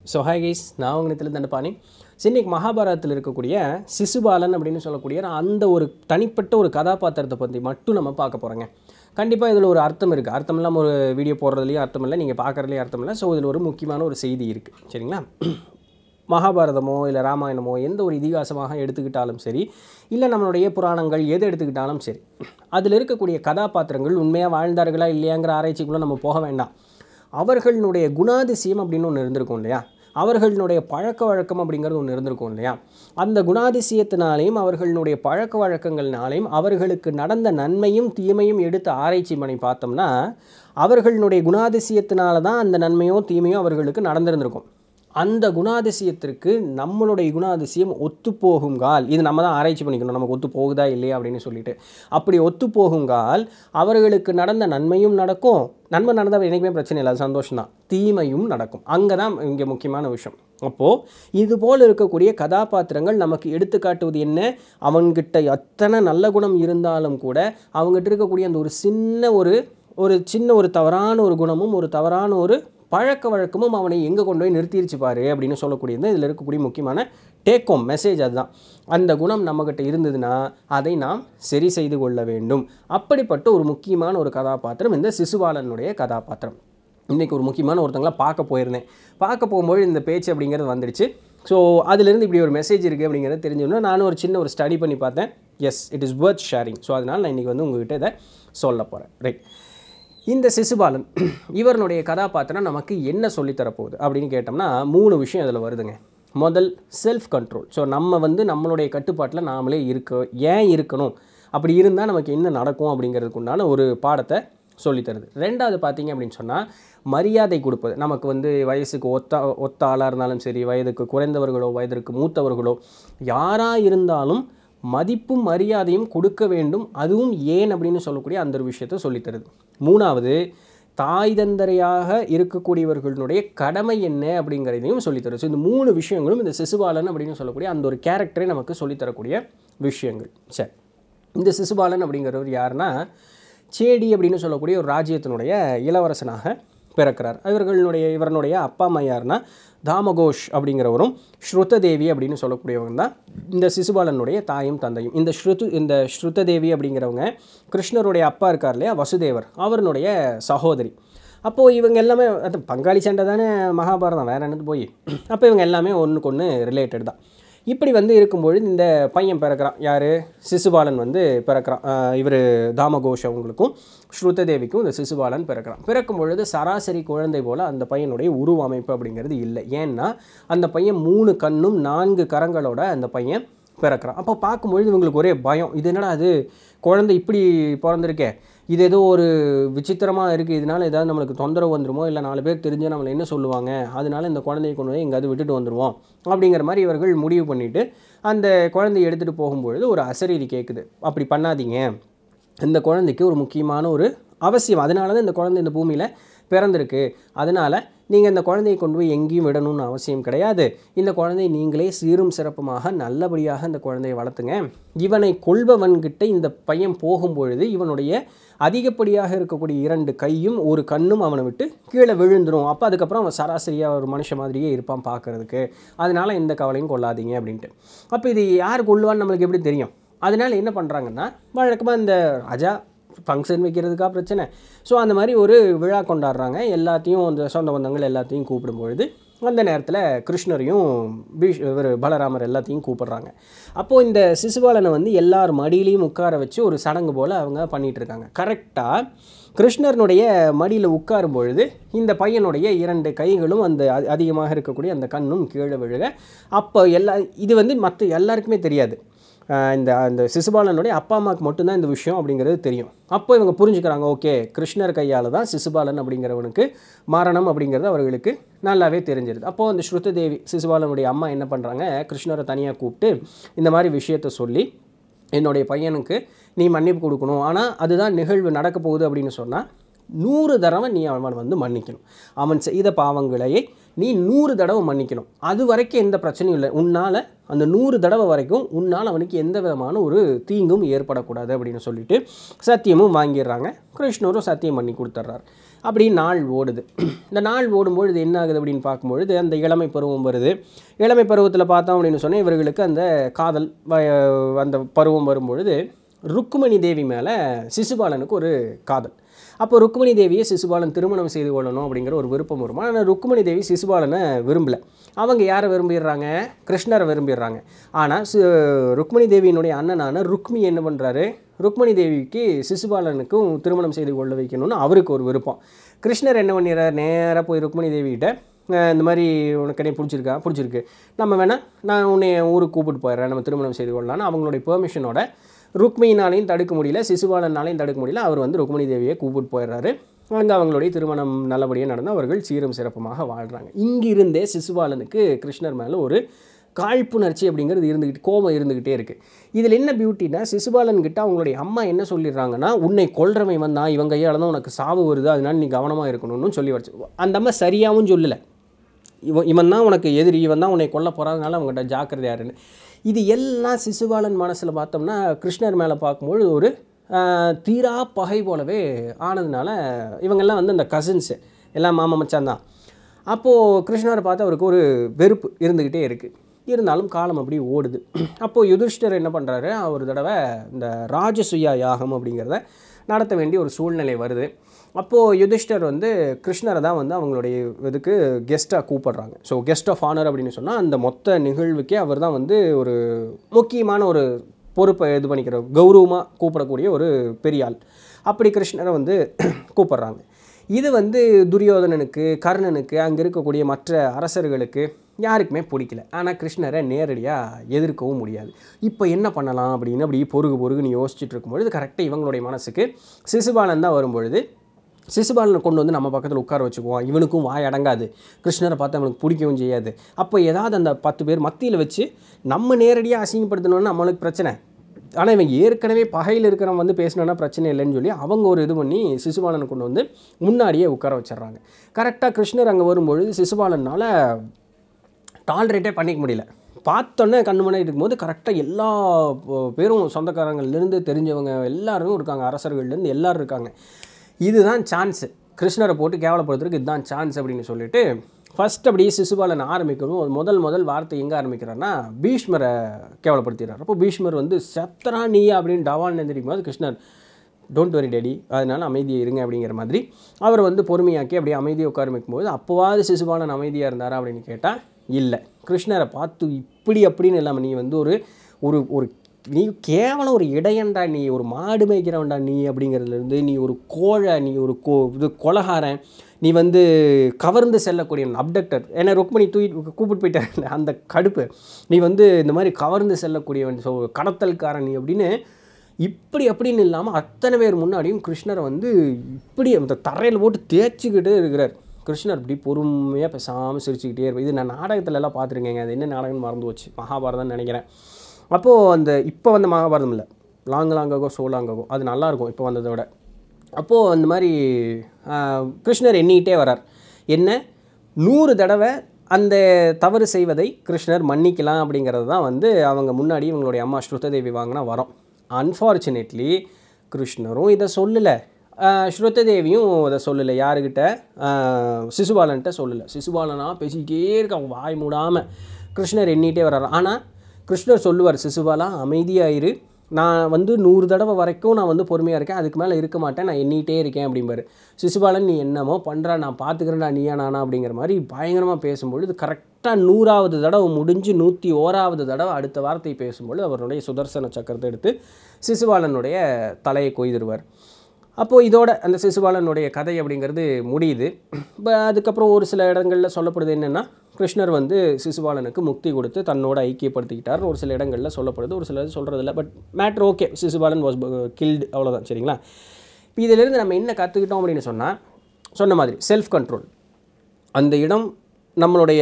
so hi guys நான் உங்கள் நித்தில தண்டபாணி இன்னைக்கு மகாபாரதத்தில் இருக்கக்கூடிய சிசுபாலன் அப்படின்னு சொல்லக்கூடிய அந்த ஒரு தனிப்பட்ட ஒரு கதாபாத்திரத்தை பற்றி மட்டும் நம்ம பார்க்க போகிறோங்க கண்டிப்பாக இதில் ஒரு அர்த்தம் இருக்குது அர்த்தம் இல்லாமல் ஒரு வீடியோ போடுறதுலையும் அர்த்தம் இல்லை நீங்கள் பார்க்குறதுலையும் அர்த்தம் இல்லை ஸோ இதில் ஒரு முக்கியமான ஒரு செய்தி இருக்குது சரிங்களா மகாபாரதமோ இல்லை ராமாயணமோ எந்த ஒரு இதிகாசமாக எடுத்துக்கிட்டாலும் சரி இல்லை நம்மளுடைய புராணங்கள் எது எடுத்துக்கிட்டாலும் சரி அதில் இருக்கக்கூடிய கதாபாத்திரங்கள் உண்மையாக வாழ்ந்தார்களா இல்லையாங்கிற ஆராய்ச்சிக்குள்ளே நம்ம போக வேண்டாம் அவர்களுடைய குணாதிசயம் அப்படின்னு ஒன்று இருந்திருக்கும் இல்லையா அவர்களுடைய பழக்க வழக்கம் அப்படிங்கிறது ஒன்று இருந்திருக்கும் இல்லையா அந்த குணாதிசயத்தினாலையும் அவர்களுடைய பழக்க வழக்கங்கள்னாலையும் அவர்களுக்கு நடந்த நன்மையும் தீமையும் எடுத்து ஆராய்ச்சி பண்ணி பார்த்தோம்னா அவர்களுடைய குணாதிசயத்தினால தான் அந்த நன்மையோ தீமையோ அவர்களுக்கு நடந்திருந்திருக்கும் அந்த குணாதிசயத்திற்கு நம்மளுடைய குணாதிசயம் ஒத்துப்போகுங்கால் இது நம்ம தான் ஆராய்ச்சி பண்ணிக்கணும் நமக்கு ஒத்து போகுதா இல்லையா அப்படின்னு சொல்லிட்டு அப்படி ஒத்துப்போகுங்கால் அவர்களுக்கு நடந்த நன்மையும் நடக்கும் நன்மை நடந்தால் என்றைக்குமே பிரச்சனை இல்லை அது சந்தோஷம் தான் தீமையும் நடக்கும் அங்கே தான் இங்கே முக்கியமான விஷயம் அப்போது இது போல் இருக்கக்கூடிய கதாபாத்திரங்கள் நமக்கு எடுத்துக்காட்டுவது என்ன அவன்கிட்ட எத்தனை நல்ல குணம் இருந்தாலும் கூட அவங்ககிட்ட இருக்கக்கூடிய அந்த ஒரு சின்ன ஒரு ஒரு சின்ன ஒரு தவறான ஒரு குணமும் ஒரு தவறான ஒரு பழக்க வழக்கமும் அவனை எங்கே கொண்டு போய் நிறுத்திருச்சு பாரு அப்படின்னு சொல்லக்கூடியது இதில் இருக்கக்கூடிய முக்கியமான டேக்கோம் மெசேஜ் அதுதான் அந்த குணம் நம்மக்கிட்ட இருந்ததுன்னா அதை நாம் சரி செய்து கொள்ள வேண்டும் அப்படிப்பட்ட ஒரு முக்கியமான ஒரு கதாபாத்திரம் இந்த சிசுபாலனுடைய கதாபாத்திரம் இன்றைக்கி ஒரு முக்கியமான ஒருத்தங்கள பார்க்க போயிருந்தேன் பார்க்க போகும்போது இந்த பேச்சு அப்படிங்கிறது வந்துடுச்சு ஸோ அதுலேருந்து இப்படி ஒரு மெசேஜ் இருக்குது அப்படிங்கிறது தெரிஞ்சோன்னா நானும் ஒரு சின்ன ஒரு ஸ்டடி பண்ணி பார்த்தேன் yes it is worth sharing so அதனால் நான் இன்றைக்கி வந்து உங்ககிட்ட இதை சொல்ல போகிறேன் ரைட் இந்த சிசுபாலன் இவருடைய கதாபாத்திரம் நமக்கு என்ன சொல்லித்தரப்போகுது அப்படின்னு கேட்டோம்னா மூணு விஷயம் அதில் வருதுங்க முதல் செல்ஃப் கண்ட்ரோல் ஸோ நம்ம வந்து நம்மளுடைய கட்டுப்பாட்டில் நாமளே இருக்க ஏன் இருக்கணும் அப்படி இருந்தால் நமக்கு என்ன நடக்கும் அப்படிங்கிறதுக்கு உண்டான ஒரு பாடத்தை சொல்லித்தருது ரெண்டாவது பார்த்தீங்க அப்படின்னு சொன்னால் மரியாதை கொடுப்பது நமக்கு வந்து வயசுக்கு ஒத்த ஒத்த ஆளாக இருந்தாலும் சரி வயதுக்கு குறைந்தவர்களோ வயதிற்கு மூத்தவர்களோ யாராக இருந்தாலும் மதிப்பும் மரியாதையும் கொடுக்க வேண்டும் அதுவும் ஏன் அப்படின்னு சொல்லக்கூடிய அந்த ஒரு விஷயத்தை சொல்லித்தருது மூணாவது தாய் தந்தரையாக இருக்கக்கூடியவர்களுடைய கடமை என்ன அப்படிங்கிறதையும் சொல்லித்தருது ஸோ இந்த மூணு விஷயங்களும் இந்த சிசுபாலன் அப்படின்னு சொல்லக்கூடிய அந்த ஒரு கேரக்டரை நமக்கு சொல்லித்தரக்கூடிய விஷயங்கள் சரி இந்த சிசுபாலன் அப்படிங்கிறவர் யாருன்னா சேடி அப்படின்னு சொல்லக்கூடிய ஒரு ராஜ்யத்தினுடைய இளவரசனாக பிறக்கிறார் இவர்களுடைய இவரனுடைய அப்பா அம்மா யாருன்னா தாமகோஷ் அப்படிங்கிறவரும் ஸ்ருததேவி அப்படின்னு சொல்லக்கூடியவங்க தான் இந்த சிசுபாலனுடைய தாயும் தந்தையும் இந்த ஸ்ருது இந்த ஸ்ருததேவி அப்படிங்கிறவங்க கிருஷ்ணருடைய அப்பா இருக்கார் இல்லையா வசுதேவர் அவருடைய சகோதரி அப்போது இவங்க எல்லாமே அது பங்காளி சண்டை தானே மகாபாரதம் வேறு என்னது போய் அப்போ இவங்க எல்லாமே ஒன்றுக்கு ஒன்று ரிலேட்டட் தான் இப்படி வந்து இருக்கும்பொழுது இந்த பையன் பிறக்கிறான் யார் சிசுபாலன் வந்து பிறக்கிறான் இவர் தாமகோஷ் அவங்களுக்கும் ஸ்ருததேவிக்கும் இந்த சிசுபாலன் பிறக்கிறான் பிறக்கும் பொழுது சராசரி குழந்தை போல் அந்த பையனுடைய உருவ அமைப்பு அப்படிங்கிறது இல்லை ஏன்னா அந்த பையன் மூணு கண்ணும் நான்கு கரங்களோட அந்த பையன் பிறக்கிறான் அப்போ பார்க்கும்பொழுது இவங்களுக்கு ஒரே பயம் இது என்னடா அது குழந்தை இப்படி பிறந்திருக்கே இது ஏதோ ஒரு விசித்திரமாக இருக்குது இதனால் ஏதாவது நம்மளுக்கு தொந்தரவு வந்துருமோ இல்லை நாலு பேர் தெரிஞ்சு நம்மளை என்ன சொல்லுவாங்க அதனால இந்த குழந்தையை கொண்டு போய் எங்கேயாவது விட்டுட்டு வந்துடுவோம் அப்படிங்கிற மாதிரி இவர்கள் முடிவு பண்ணிவிட்டு அந்த குழந்தையை எடுத்துகிட்டு போகும்பொழுது ஒரு அசரீதி கேட்குது அப்படி பண்ணாதீங்க இந்த குழந்தைக்கு ஒரு முக்கியமான ஒரு அவசியம் அதனால தான் இந்த குழந்தை இந்த பூமியில் பிறந்திருக்கு அதனால் நீங்கள் இந்த குழந்தையை கொண்டு போய் எங்கேயும் விடணும்னு அவசியம் கிடையாது இந்த குழந்தையை நீங்களே சீரும் சிறப்புமாக நல்லபடியாக இந்த குழந்தையை வளர்த்துங்க இவனை கொள்பவன்கிட்ட இந்த பையன் போகும்பொழுது இவனுடைய அதிகப்படியாக இருக்கக்கூடிய இரண்டு கையும் ஒரு கண்ணும் அவனை விட்டு கீழே விழுந்துடும் அப்போ அதுக்கப்புறம் அவன் சராசரியாக ஒரு மனுஷன் மாதிரியே இருப்பான் பார்க்குறதுக்கு அதனால் எந்த கவலையும் கொள்ளாதீங்க அப்படின்ட்டு அப்போ இது யார் கொள்ளுவான்னு நம்மளுக்கு எப்படி தெரியும் அதனால் என்ன பண்ணுறாங்கன்னா வழக்கமாக இந்த ராஜா ஃபங்க்ஷன் வைக்கிறதுக்காக பிரச்சனை ஸோ அந்த மாதிரி ஒரு விழா கொண்டாடுறாங்க எல்லாத்தையும் அந்த சொந்த பந்தங்கள் எல்லாத்தையும் கூப்பிடும்பொழுது அந்த நேரத்தில் கிருஷ்ணரையும் பீஷ் இவர் பலராமர் எல்லாத்தையும் கூப்பிடுறாங்க அப்போது இந்த சிசுபாலனை வந்து எல்லார் மடியிலையும் உட்கார வச்சு ஒரு சடங்கு போல் அவங்க பண்ணிகிட்டு இருக்காங்க கரெக்டாக கிருஷ்ணர்னுடைய மடியில் உட்காரும் பொழுது இந்த பையனுடைய இரண்டு கைகளும் அந்த அதிகமாக இருக்கக்கூடிய அந்த கண்ணும் கீழே விழுக அப்போ எல்லா இது வந்து மற்ற எல்லாருக்குமே தெரியாது இந்த அந்த சிசுபாலனுடைய அப்பா அம்மாவுக்கு மட்டும்தான் இந்த விஷயம் அப்படிங்கிறது தெரியும் அப்போ இவங்க புரிஞ்சுக்கிறாங்க ஓகே கிருஷ்ணர் கையால் தான் சிசுபாலன் அப்படிங்கிறவனுக்கு மரணம் அப்படிங்கிறது அவர்களுக்கு நல்லாவே தெரிஞ்சிருது அப்போது அந்த ஸ்ருததேவி சிசுபாலனுடைய அம்மா என்ன பண்ணுறாங்க கிருஷ்ணரை தனியாக கூப்பிட்டு இந்த மாதிரி விஷயத்த சொல்லி என்னுடைய பையனுக்கு நீ மன்னிப்பு கொடுக்கணும் ஆனால் அதுதான் நிகழ்வு நடக்க போகுது அப்படின்னு சொன்னால் நூறு தடவை நீ அவன் வந்து மன்னிக்கணும் அவன் செய்த பாவங்களையே நீ நூறு தடவை மன்னிக்கணும் அது வரைக்கும் எந்த பிரச்சனையும் இல்லை உன்னால் அந்த நூறு தடவை வரைக்கும் உன்னால் அவனுக்கு எந்த விதமான ஒரு தீங்கும் ஏற்படக்கூடாது அப்படின்னு சொல்லிட்டு சத்தியமும் வாங்கிடுறாங்க கிருஷ்ணரும் சத்தியம் பண்ணி கொடுத்துட்றாரு அப்படி நாள் ஓடுது இந்த நாள் ஓடும்பொழுது என்ன ஆகுது அப்படின்னு பார்க்கும்பொழுது அந்த இளமை பருவம் வருது இளமை பருவத்தில் பார்த்தோம் அப்படின்னு சொன்னால் இவர்களுக்கு அந்த காதல் வ- அந்த பருவம் வரும்பொழுது ருக்குமணி தேவி மேலே சிசுபாலனுக்கு ஒரு காதல் அப்போ ருக்குமணி தேவியை சிசுபாலன் திருமணம் செய்து கொள்ளணும் அப்படிங்கிற ஒரு விருப்பம் வருமா ஆனால் ருக்குமணி தேவி சிசுபாலனை விரும்பலை அவங்க யாரை விரும்பிடுறாங்க கிருஷ்ணரை விரும்பிடுறாங்க ஆனால் சு ருக்மணி தேவியினுடைய அண்ணனான ருக்மி என்ன பண்ணுறாரு ருக்மணி தேவிக்கு சிசுபாலனுக்கும் திருமணம் செய்து கொள்ள வைக்கணும்னு அவருக்கு ஒரு விருப்பம் கிருஷ்ணர் என்ன பண்ணிடுறார் நேராக போய் ருக்மணி தேவிகிட்ட அஹ் இந்த மாதிரி உனக்கு என்னை பிடிச்சிருக்கா பிடிச்சிருக்கு நம்ம வேணால் நான் உன்னை என் ஊருக்கு கூப்பிட்டு போயிடுறேன் நம்ம திருமணம் செய்து கொள்ளலாம்னு அவங்களுடைய பெர்மிஷனோட ருக்மியினாலையும் தடுக்க முடியல சிசுபாலனாலையும் தடுக்க முடியல அவர் வந்து ருக்மணி தேவியை கூப்பிட்டு போயிடுறாரு அங்கே அவங்களுடைய திருமணம் நல்லபடியாக நடந்து அவர்கள் சீரும் சிறப்புமாக வாழ்கிறாங்க இங்கிருந்தே சிசுபாலனுக்கு கிருஷ்ணர் மேலே ஒரு காழ்ப்புணர்ச்சி அப்படிங்கிறது இருந்துக்கிட்டு கோபம் இருந்துக்கிட்டே இருக்குது இதில் என்ன பியூட்டினா சிசுபாலன் கிட்ட அவங்களுடைய அம்மா என்ன சொல்லிடுறாங்கன்னா உன்னை கொல்றவன் வந்தான் இவன் கையால் தான் உனக்கு சாவு வருது அதனால நீ கவனமாக இருக்கணும்னு சொல்லி வச்சு அந்த அம்மா சரியாகவும் சொல்லலை இவன் இவன் தான் உனக்கு எதிரி இவன் தான் உன்னை கொல்ல போகிறதுனால அவங்ககிட்ட ஜாக்கிரதையா இருன்னு இது எல்லாம் சிசுபாலன் மனசில் பார்த்தோம்னா கிருஷ்ணர் மேலே பார்க்கும்பொழுது ஒரு ஆஹ், தீரா பகை போலவே ஆனதுனால இவங்கெல்லாம் வந்து அந்த கசின்ஸு எல்லாம் மாமா மச்சான் தான் அப்போது கிருஷ்ணரை பார்த்து அவருக்கு ஒரு வெறுப்பு இருந்துக்கிட்டே இருக்குது இருந்தாலும் காலம் அப்படி ஓடுது அப்போது யுதிஷ்டர் என்ன பண்ணுறாரு ஒரு தடவை இந்த ராஜசுயா யாகம் அப்படிங்கிறத நடத்த வேண்டிய ஒரு சூழ்நிலை வருது அப்போது யுதிஷ்டர் வந்து கிருஷ்ணரை தான் வந்து அவங்களுடைய இதுக்கு கெஸ்ட்டாக கூப்பிடுறாங்க ஸோ கெஸ்ட் ஆஃப் ஆனர் அப்படின்னு சொன்னால் அந்த மொத்த நிகழ்வுக்கே அவர் தான் வந்து ஒரு முக்கியமான ஒரு பொறுப்பை இது பண்ணிக்கிற கௌரவமாக கூப்பிடக்கூடிய ஒரு பெரிய ஆள் அப்படி கிருஷ்ணரை வந்து கூப்பிடுறாங்க இது வந்து துரியோதனனுக்கு கர்ணனுக்கு அங்கே இருக்கக்கூடிய மற்ற அரசர்களுக்கு யாருக்குமே பிடிக்கல ஆனால் கிருஷ்ணரை நேரடியாக எதிர்க்கவும் முடியாது இப்போ என்ன பண்ணலாம் அப்படின்னு அப்படி பொறுகு பொறுகுன்னு யோசிச்சுட்டு இருக்கும்பொழுது கரெக்டாக இவங்களுடைய மனசுக்கு சிசுபாலன் தான் வரும்பொழுது சிசுபாலனை கொண்டு வந்து நம்ம பக்கத்தில் உட்கார வச்சுக்குவோம் இவனுக்கும் வாய் அடங்காது கிருஷ்ணரை பார்த்து அவனுக்கு பிடிக்கவும் செய்யாது அப்போ ஏதாவது அந்த பத்து பேர் மத்தியில் வச்சு நம்ம நேரடியாக அசிங்கப்படுத்தணும்னு நம்மளுக்கு பிரச்சனை ஆனால் இவன் ஏற்கனவே பகையில் இருக்கிறவன் வந்து பேசினோன்னா பிரச்சனை இல்லைன்னு சொல்லி அவங்க ஒரு இது பண்ணி சிசுபாலனை கொண்டு வந்து முன்னாடியே உட்கார வச்சிடுறாங்க கரெக்டாக கிருஷ்ணர் அங்கே வரும்பொழுது சிசுபாலனால் டாலரேட்டே பண்ணிக்க முடியல பார்த்தோன்னே கண்ணு முன்னாடி இருக்கும்போது கரெக்டாக எல்லா ப- பேரும் சொந்தக்காரங்கள்லேருந்து தெரிஞ்சவங்க எல்லாரும் இருக்காங்க அரசர்கள்லேருந்து எல்லாரும் இருக்காங்க இதுதான் சான்ஸு கிருஷ்ணரை போட்டு கேவலப்படுத்துறதுக்கு இதுதான் சான்ஸ் அப்படின்னு சொல்லிட்டு ஃபர்ஸ்ட் அப்படியே சிசுபாலன் ஆரம்பிக்கணும் ஒரு முதல் முதல் வார்த்தை எங்கே ஆரம்பிக்கிறான்னா பீஷ்மரை கேவலப்படுத்திடுறாரு அப்போ பீஷ்மர் வந்து செத்தரா நீ அப்படின்னு டவான் எந்திரிக்கும் போது கிருஷ்ணர் டோன்ட் வரி டேடி அதனால அமைதியாக இருங்க அப்படிங்கிற மாதிரி அவர் வந்து பொறுமையாக்கி அப்படியே அமைதியை உட்கார வைக்கும்போது அப்போவாது சிசுபாலன் அமைதியாக இருந்தாரா அப்படின்னு கேட்டால் இல்லை கிருஷ்ணரை பார்த்து இப்படி அப்படின்னு இல்லாமல் நீ வந்து ஒரு ஒரு ஒரு நீ கேவலம் ஒரு இடையன்டா நீ ஒரு மாடு மேய்க்கிறவன்டா நீ அப்படிங்கிறதுலேருந்து நீ ஒரு கோழை நீ ஒரு கோ இது கொலகாரன் நீ வந்து கவர்ந்து செல்லக்கூடிய அப்டக்டர் ஏன்னா ருக்மணி தூக்கி கூப்பிட்டு போயிட்டார் அந்த கடுப்பு நீ வந்து இந்த மாதிரி கவர்ந்து செல்லக்கூடியவன் ஸோ கடத்தல்காரன் நீ அப்படின்னு இப்படி அப்படின்னு இல்லாமல் அத்தனை பேர் முன்னாடியும் கிருஷ்ணரை வந்து இப்படி அந்த தரையில் போட்டு தேய்ச்சிக்கிட்டே இருக்கிறார் கிருஷ்ணர் இப்படி பொறுமையாக பேசாமல் சிரிச்சுக்கிட்டே இருப்பார் இது நான் நாடகத்துல எல்லாம் பார்த்துருக்கேங்க அது என்ன நாடகம்னு மறந்து போச்சு மகாபாரதம்னு நினைக்கிறேன் அப்போது அந்த இப்போ வந்த மகாபாரதம் இல்லை லாங் லாங்ககோ சோ லாங்ககோ அது நல்லாயிருக்கும் இப்போ வந்ததை விட அப்போது அந்த மாதிரி ஆஹ், கிருஷ்ணர் எண்ணிக்கிட்டே வரார் என்ன நூறு தடவை அந்த தவறு செய்வதை கிருஷ்ணர் மன்னிக்கலாம் அப்படிங்கிறது தான் வந்து அவங்க முன்னாடி இவங்களுடைய அம்மா ஸ்ருததேவி வாங்கினா வரோம் அன்ஃபார்ச்சுனேட்லி கிருஷ்ணரும் இதை சொல்லலை ஸ்ருததேவியும் இதை சொல்லலை யாருக்கிட்ட ஆஹ், சிசுபாலன்ட்ட சொல்லலை சிசுபாலனா பேசிக்கிட்டே இருக்காங்க வாய் மூடாமல் கிருஷ்ணர் எண்ணிட்டே வர்றாரு ஆனால் கிருஷ்ணர் சொல்லுவார் சிசுபாலா அமைதியாயிரு நான் வந்து நூறு தடவை வரைக்கும் நான் வந்து பொறுமையாக இருக்கேன் அதுக்கு மேலே இருக்க மாட்டேன் நான் எண்ணிட்டே இருக்கேன் அப்படிம்பாரு சிசுபாலன் நீ என்னமோ பண்ணுறா நான் பார்த்துக்கிறேன்டா நீயா நானா அப்படிங்கிற மாதிரி பயங்கரமாக பேசும்பொழுது கரெக்டாக நூறாவது தடவை முடிஞ்சு நூற்றி ஓராவது தடவை அடுத்த வார்த்தை பேசும்பொழுது அவருடைய சுதர்சன சக்கரத்தை எடுத்து சிசுபாலனுடைய தலையை கொய்திருவார் அப்போது இதோட அந்த சிசுபாலனுடைய கதை அப்படிங்கிறது முடியுது இப்போ அதுக்கப்புறம் ஒரு சில இடங்களில் சொல்லப்படுது என்னென்னா கிருஷ்ணர் வந்து சிசுபாலனுக்கு முக்தி கொடுத்து தன்னோட ஐக்கியப்படுத்திக்கிட்டார் ஒரு சில இடங்களில் சொல்லப்படுது ஒரு சில சொல்கிறதில்ல but matter okay Sisupalan was killed அவ்வளோதான் சரிங்களா இப்போ இதிலிருந்து நம்ம என்ன கற்றுக்கிட்டோம் அப்படின்னு சொன்னால் சொன்ன மாதிரி செல்ஃப் கண்ட்ரோல் அந்த இடம் நம்மளுடைய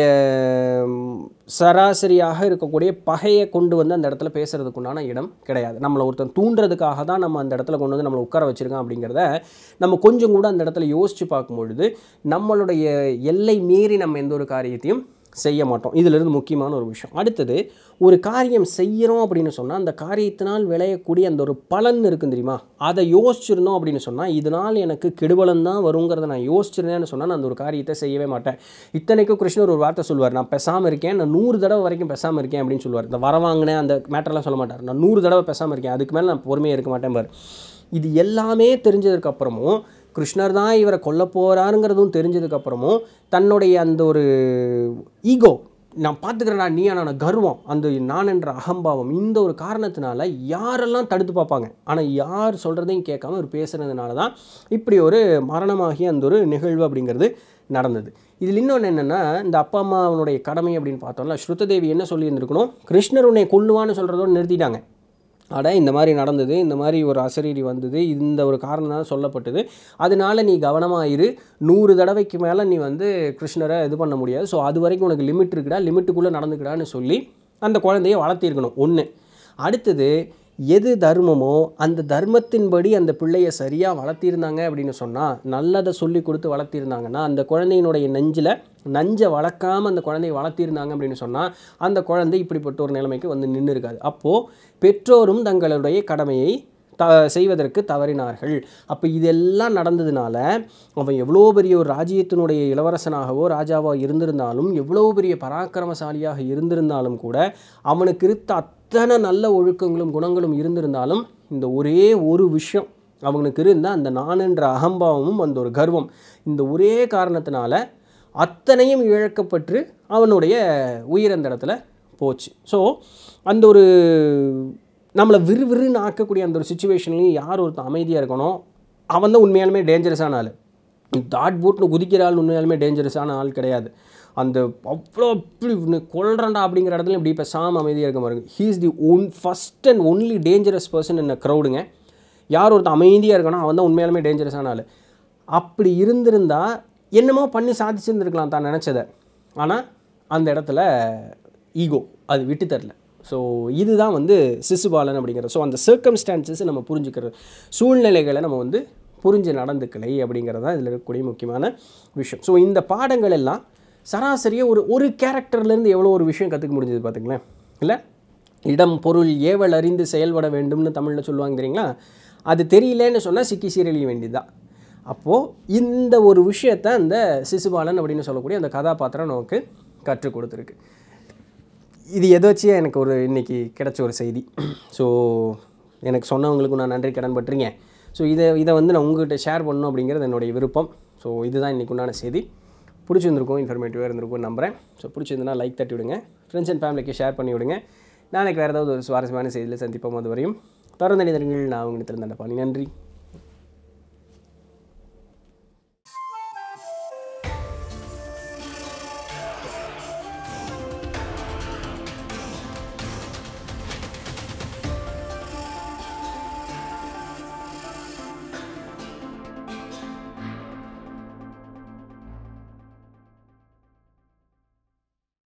ம், சராசரியாக இருக்கக்கூடிய பகையை கொண்டு வந்து அந்த இடத்துல பேசுறதுக்கு உண்டான இடம் கிடையாது நம்மளை ஒருத்தன் தூண்டுறதுக்காக தான் நம்ம அந்த இடத்துல கொண்டு வந்து நம்மளை உட்கார வச்சிருக்கோம் அப்படிங்கிறத நம்ம கொஞ்சம் கூட அந்த இடத்துல யோசித்து பார்க்கும் பொழுது நம்மளுடைய எல்லை மீறி நம்ம எந்த ஒரு காரியத்தையும் செய்ய மாட்டோம் இதிலிருந்து முக்கியமான ஒரு விஷயம் அடுத்தது ஒரு காரியம் செய்கிறோம் அப்படின்னு சொன்னால் அந்த காரியத்தினால் விளையக்கூடிய அந்த ஒரு பலன் இருக்கும் தெரியுமா அதை யோசிச்சிருந்தோம் அப்படின்னு சொன்னால் இதனால் எனக்கு கெடுபலன் தான் வருங்கிறத நான் யோசிச்சிருந்தேன்னு சொன்னால் நான் அந்த ஒரு காரியத்தை செய்யவே மாட்டேன் இத்தனைக்கும் கிருஷ்ணர் ஒரு வார்த்தை சொல்லுவார் நான் பெசாமல் இருக்கேன் நான் நூறு தடவை வரைக்கும் பெசாமல் இருக்கேன் அப்படின்னு சொல்லுவார் இந்த வர வாங்கினேன் அந்த மேட்டர்லாம் சொல்ல மாட்டார் நான் நூறு தடவை பெசாமல் இருக்கேன் அதுக்கு மேலே நான் பொறுமையாக இருக்க மாட்டேன் பாரு இது எல்லாமே தெரிஞ்சதுக்கப்புறமும் கிருஷ்ணர் தான் இவரை கொல்ல போகிறாருங்கிறதும் தெரிஞ்சதுக்கப்புறமும் தன்னுடைய அந்த ஒரு ஈகோ நான் பார்த்துக்கிறேன்டா நீ நான் கர்வம் அந்த நான் என்ற அகம்பாவம் இந்த ஒரு காரணத்தினால யாரெல்லாம் தடுத்து பார்ப்பாங்க ஆனால் யார் சொல்கிறதையும் கேட்காம ஒரு பேசுகிறதுனால தான் இப்படி ஒரு மரணமாகிய அந்த ஒரு நிகழ்வு அப்படிங்கிறது நடந்தது இதில் இன்னொன்று என்னென்னா இந்த அப்பா அம்மாவனுடைய கடமை அப்படின்னு பார்த்தோம்ல ஸ்ருததேவி என்ன சொல்லியிருந்திருக்கணும் கிருஷ்ணர் உன்னை கொல்லுவான்னு சொல்கிறதோடு நிறுத்திட்டாங்க அட இந்த மாதிரி நடந்தது இந்த மாதிரி ஒரு அசரீரி வந்தது இந்த ஒரு காரணம் தான் சொல்லப்பட்டது அதனால நீ கவனமாக இரு நூறு தடவைக்கு மேலே நீ வந்து கிருஷ்ணரை இது பண்ண முடியாது ஸோ அது வரைக்கும் உனக்கு லிமிட் இருக்குடா லிமிட்டுக்குள்ளே நடந்துக்கிடான்னு சொல்லி அந்த குழந்தைய வளர்த்திருக்கணும் ஒன்று அடுத்தது எது தர்மமோ அந்த தர்மத்தின்படி அந்த பிள்ளையை சரியாக வளர்த்திருந்தாங்க அப்படின்னு சொன்னால் நல்லதை சொல்லி கொடுத்து வளர்த்திருந்தாங்கன்னா அந்த குழந்தையினுடைய நெஞ்சில் நஞ்சை வளர்க்காம அந்த குழந்தையை வளர்த்திருந்தாங்க அப்படின்னு சொன்னால் அந்த குழந்தை இப்படிப்பட்ட ஒரு நிலைமைக்கு வந்து நின்று இருக்காது அப்போது பெற்றோரும் தங்களுடைய கடமையை த செய்வதற்கு தவறினார்கள் அப்போ இதெல்லாம் நடந்ததுனால அவன் எவ்வளோ பெரிய ஒரு ராஜ்யத்தினுடைய இளவரசனாகவோ ராஜாவோ இருந்திருந்தாலும் எவ்வளோ பெரிய பராக்கிரமசாலியாக இருந்திருந்தாலும் கூட அவனுக்கு இருந்த அத்தனை நல்ல ஒழுக்கங்களும் குணங்களும் இருந்திருந்தாலும் இந்த ஒரே ஒரு விஷயம் அவனுக்கு இருந்த அந்த நான் என்ற அகம்பாவமும் அந்த ஒரு கர்வம் இந்த ஒரே காரணத்தினால அத்தனையும் இழக்கப்பட்டு அவனுடைய உயிர் அந்த இடத்துல போச்சு ஸோ அந்த ஒரு நம்மளை விறுவிறுன்னு ஆக்கக்கூடிய அந்த ஒரு சுச்சுவேஷன்லையும் யார் ஒருத்தன் அமைதியாக இருக்கணும் அவன் தான் உண்மையாலுமே டேஞ்சரஸான ஆள் தாட் போட்னு குதிக்கிற ஆள் உண்மையாலுமே டேஞ்சரஸான ஆள் கிடையாது அந்த அவ்வளோ இப்படி உன்னை கொல்றேன்டா அப்படிங்கிற இடத்துல இப்படி பேசாமல் அமைதியாக இருக்க பாருங்க he is the one first and only dangerous person என்ன க்ரௌடுங்க யார் ஒருத்தன் அமைதியாக இருக்கணும் அவன் தான் உண்மையாலுமே டேஞ்சரஸான ஆள் அப்படி இருந்திருந்தா என்னமோ பண்ணி சாதிச்சிருந்துருக்கலாம் தான் நினச்சதை ஆனால் அந்த இடத்துல ஈகோ அது விட்டு தரல ஸோ இதுதான் வந்து சிசுபாலன் அப்படிங்கிறது ஸோ அந்த சர்க்கம்ஸ்டான்சஸ் நம்ம புரிஞ்சுக்கிறது சூழ்நிலைகளை நம்ம வந்து புரிஞ்சு நடந்துக்கலை அப்படிங்கிறது தான் இதில் இருக்கக்கூடிய முக்கியமான விஷயம் ஸோ இந்த பாடங்கள் எல்லாம் சராசரியாக ஒரு ஒரு கேரக்டர்லேருந்து எவ்வளோ ஒரு விஷயம் கற்றுக்க முடிஞ்சது பார்த்துங்களேன் இல்லை இடம் பொருள் ஏவல் அறிந்து செயல்பட வேண்டும்னு தமிழில் சொல்லுவாங்க தெரியுங்களா அது தெரியலன்னு சொன்னால் சிக்கி சீரழிய வேண்டியதுதான் அப்போது இந்த ஒரு விஷயத்தை அந்த சிசுபாலன் அப்படின்னு சொல்லக்கூடிய அந்த கதாபாத்திரம் நமக்கு கற்றுக் கொடுத்துருக்கு இது எதை வச்சு எனக்கு ஒரு இன்றைக்கி கிடைச்ச ஒரு செய்தி ஸோ எனக்கு சொன்னவங்களுக்கும் நான் நன்றி கடன் பட்டுறீங்க ஸோ இதை இதை வந்து நான் உங்ககிட்ட ஷேர் பண்ணணும் அப்படிங்கிறது என்னுடைய விருப்பம் ஸோ இதுதான் இன்றைக்கு உண்டான செய்தி பிடிச்சிருந்திருக்கும் இன்ஃபர்மேட்டிவாக இருந்திருக்கும் நம்புகிறேன் ஸோ பிடிச்சிருந்தனா லைக் தட்டி விடுங்க ஃப்ரெண்ட்ஸ் அண்ட் ஃபேமிலிக்கு ஷேர் பண்ணி விடுங்க நாளைக்கு வேறு ஏதாவது ஒரு சுவாரஸ்யமான செய்தியில் சந்திப்போம் அது வரையும் தொடர்ந்து நினைந்தீர்கள் நான் உங்களிடத்தில் நன்றி நன்றி